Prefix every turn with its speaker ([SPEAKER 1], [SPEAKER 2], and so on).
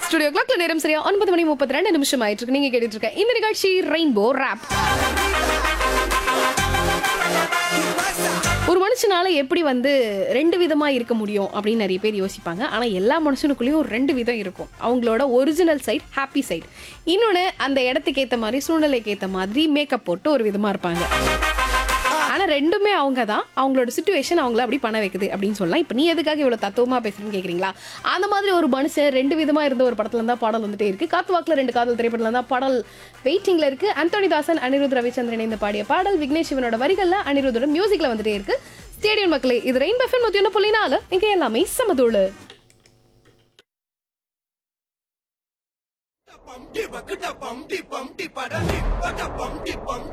[SPEAKER 1] studio கிளாக்ல நேரம் சரியா ஒன்பது மணி முப்பத்தி ரெண்டு நிமிஷம் ஆயிட்டு இருக்கு நீங்க கேட்டுட்டு இருக்க இந்த நிகழ்ச்சி ரெயின்போ ரேப் ஒரு மனுஷனால எப்படி வந்து ரெண்டு விதமா இருக்க முடியும் அப்படின்னு நிறைய பேர் யோசிப்பாங்க ஆனா எல்லா மனுஷனுக்குள்ளேயும் ஒரு ரெண்டு விதம் இருக்கும் அவங்களோட ஒரிஜினல் சைட் ஹாப்பி சைட் இன்னொன்னு அந்த இடத்துக்கு ஏத்த மாதிரி சூழ்நிலைக்கு ஏத்த மாதிரி மேக்கப் போட்டு ஒரு விதமா இருப்பாங்க ஆனா ரெண்டுமே அவங்க தான் அவங்களோட சுச்சுவேஷன் அவங்கள அப்படி பண்ண வைக்குது அப்படின்னு சொல்லலாம் இப்போ நீ எதுக்காக இவ்வளவு தத்துவமா பேசுறேன்னு கேக்குறீங்களா அந்த மாதிரி ஒரு மனுஷன் ரெண்டு விதமா இருந்த ஒரு படத்துல இருந்தா பாடல் வந்துட்டே இருக்கு காத்து வாக்குல ரெண்டு காதல் திரைப்படத்துல இருந்தா பாடல் வெயிட்டிங்ல இருக்கு அந்தோனி தாசன் அனிருத் ரவிச்சந்திரன் இணைந்து பாடிய பாடல் விக்னேஷ் சிவனோட வரிகள்ல அனிருத்தோட மியூசிக்ல வந்துட்டே இருக்கு ஸ்டேடியம் மக்களே இது ரெயின் பஃபன் நூத்தி ஒன்று புள்ளி நாலு இங்க எல்லாமே சமதூளு
[SPEAKER 2] Bum di ba ka da bum di bum di ba da di ba da bum di bum